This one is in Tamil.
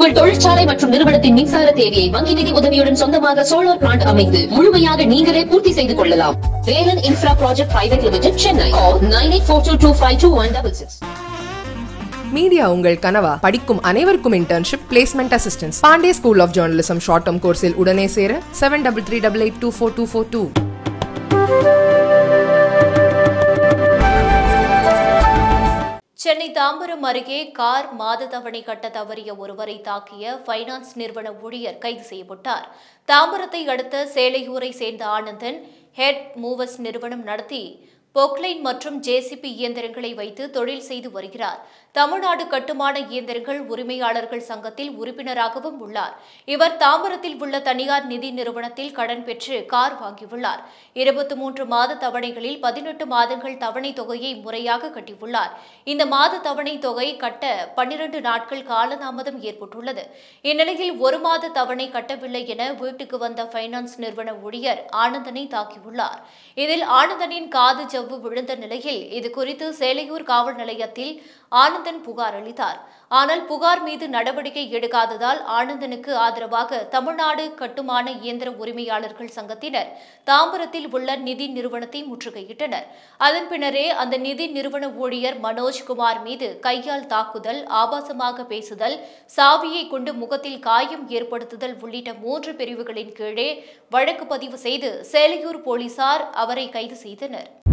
உங்கள் தொழிற்சாலை மற்றும் நிறுவனத்தின் மின்சார தேவையை வங்கி நிதி உதவியுடன் சொந்தமாக சோலார் பிளான்ட் அமைத்து முழுமையாக நீங்களே பூர்த்தி செய்து கொள்ளலாம் Velan infra project private limited Chennai nine eight four two two five two one double six media உங்கள் கனவா படிக்கும் அனைவருக்கும் internship placement assistance Pandey school of journalism short term கோர்ஸில் உடனே சேர seven double three double eight two four two four two Chennai Tambaram அருகே கார் மாத தவணை கட்ட தவறிய ஒருவரை தாக்கிய ஃபைனான்ஸ் நிறுவன ஊழியர் கைது செய்யப்பட்டார் தாம்பரத்தை அடுத்த சேலையூரை சேர்ந்த ஆனந்தன் ஹெட் மூவர்ஸ் நிறுவனம் நடத்தி பொக்லைன் மற்றும் ஜேசிபி இயந்திரங்களை வைத்து தொழில் செய்து வருகிறார் தமிழ்நாடு கட்டுமான இயந்திரங்கள் உரிமையாளர்கள் சங்கத்தில் உறுப்பினராகவும் உள்ளார் இவர் தாம்பரத்தில் உள்ள தனியார் நிதி நிறுவனத்தில் கடன் பெற்று கார் வாங்கியுள்ளார் இருபத்தி மூன்று மாத தவணைகளில் பதினெட்டு மாதங்கள் தவணை தொகையை முறையாக கட்டியுள்ளார் இந்த மாத தவணை தொகை கட்ட பன்னிரண்டு நாட்கள் காலதாமதம் ஏற்பட்டுள்ளது இந்நிலையில் ஒரு மாத தவணை கட்டவில்லை என வீட்டுக்கு வந்த ஃபைனான்ஸ் நிறுவன ஊழியர் ஆனந்தனை தாக்கியுள்ளார் இதில் ஆனந்தனின் காது ஜவ்வு விழுந்த நிலையில் இது குறித்து சேலையூர் காவல் நிலையத்தில் ஆனந்தன் புகார் அளித்தார் ஆனால் புகார் மீது நடவடிக்கை எடுக்காததால் ஆனந்தனுக்கு ஆதரவாக தமிழ்நாடு கட்டுமான இயந்திர உரிமையாளர்கள் சங்கத்தினர் தாம்பரத்தில் உள்ள நிதி நிறுவனத்தை முற்றுகையிட்டனர் அதன் பின்னரே அந்த நிதி நிறுவன ஊழியர் மனோஜ்குமார் மீது கையால் தாக்குதல் ஆபாசமாக பேசுதல் சாவியை கொண்டு முகத்தில் காயம் ஏற்படுத்துதல் உள்ளிட்ட மூன்று பிரிவுகளின் கீழே வழக்கு பதிவு செய்து சேலையூர் போலீசார் அவரை கைது செய்தனர்